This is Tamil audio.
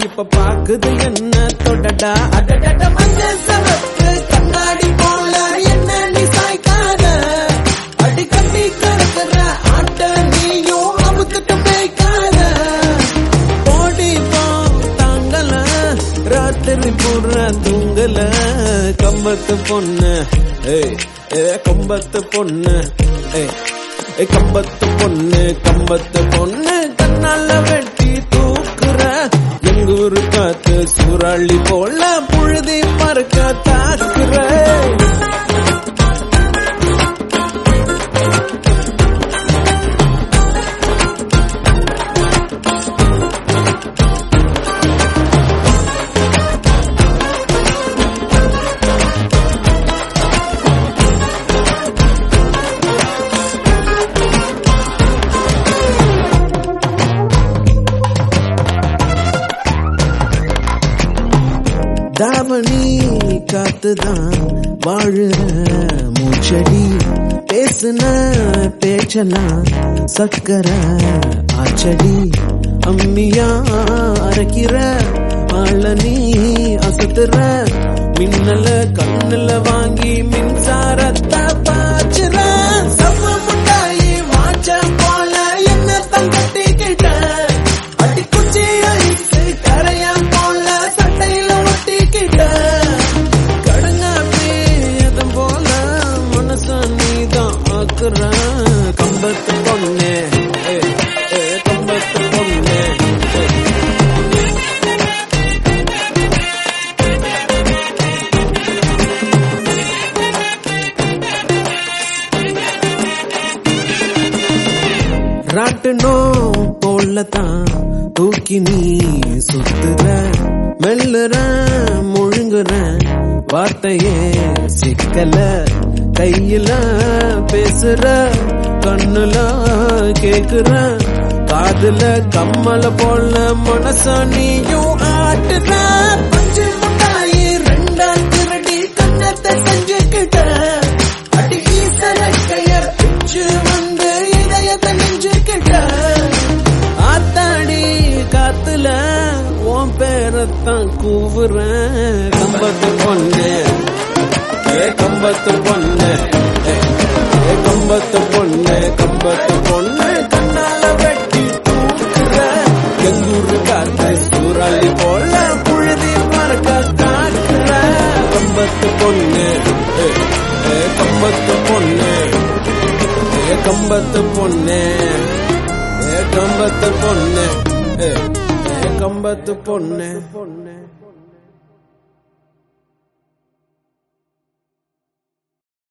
இப்ப பாக்குது என்ன தொடடா அடடட மஞ்சள் சரத்து கண்ணாடி போல என்ன நீ சாய்க்காத அடி கட்டி கிடக்குற ஆட்ட நீயும் அமுத்துட்டு போய்க்காத ஓடி போ தாங்கல ராத்திரி பூரா தூங்கல கம்பத்து பொண்ணு ஏய் ஏ கம்பத்து பொண்ணு ஏய் ஏய் கம்பத்து பொண்ணு கம்பத்து பொண்ணு கண்ணால வெட்டி தூக்குற எங்க ஊரு காத்து சூறாளி போல புழுதி மறக்க தாக்குற தாவணி காத்துதான் வாழுற மூச்சடி பேசுன பேச்சலாம் சக்கர ஆச்சடி அம்மியா அரைக்கிற ஆள நீ அசத்துற மின்னல கண்ணுல வாங்கி மின்சாரத்தை பாய்ச்சுற சவ முட்டாயி வாச்ச போல என்ன தங்கட்டிக்கிட்ட அடி குச்சி ஐசு கரையான் போல சட்டையில ஒட்டிக்கிட்ட கடுங்காப்பி எதம் போல மனச நீதான் ஆக்குற கம்பத்து பொண்ணு ஏ, ஏ, கம்பத்து பொண்ணு ஏ. ராட்டுனோ போலதான் தூக்கி நீ சுத்துற மெல்லுற முழுங்குற வார்த்தையே சிக்கல கையில பேசுற கண்ணுல கேக்குற காதுல கம்மல போல மனச நீயும் ஆட்டுற பஞ்சு முட்டாயி ரெண்டா திருடி கண்ணத்தை செஞ்சுக்கிட்ட அடி ஈசர கையர் பிச்சு வந்து இதயத்தை நெஞ்சுக்கிட்ட ஆத்தாடி காத்துல உன் பேரத்தான் கூவுறேன் கம்பத்து பொண்ணு ஏ கம்பத்து பொண்ணு ஏ, ஏ கம்பத்து பொண்ணு கம்பத்து பொண்ணு கண்ணால வெட்டி தூக்குற எங்கூரு காத்து சூறாளி போல புழுதி மறக்க காட்டுற கம்பத்து பொண்ணு ஏ, ஏ கம்பத்து பொண்ணு ஏ கம்பத்து பொண்ணு ஏ கம்பத்து பொண்ணு ஏ, ஏ கம்பத்து பொண்ணு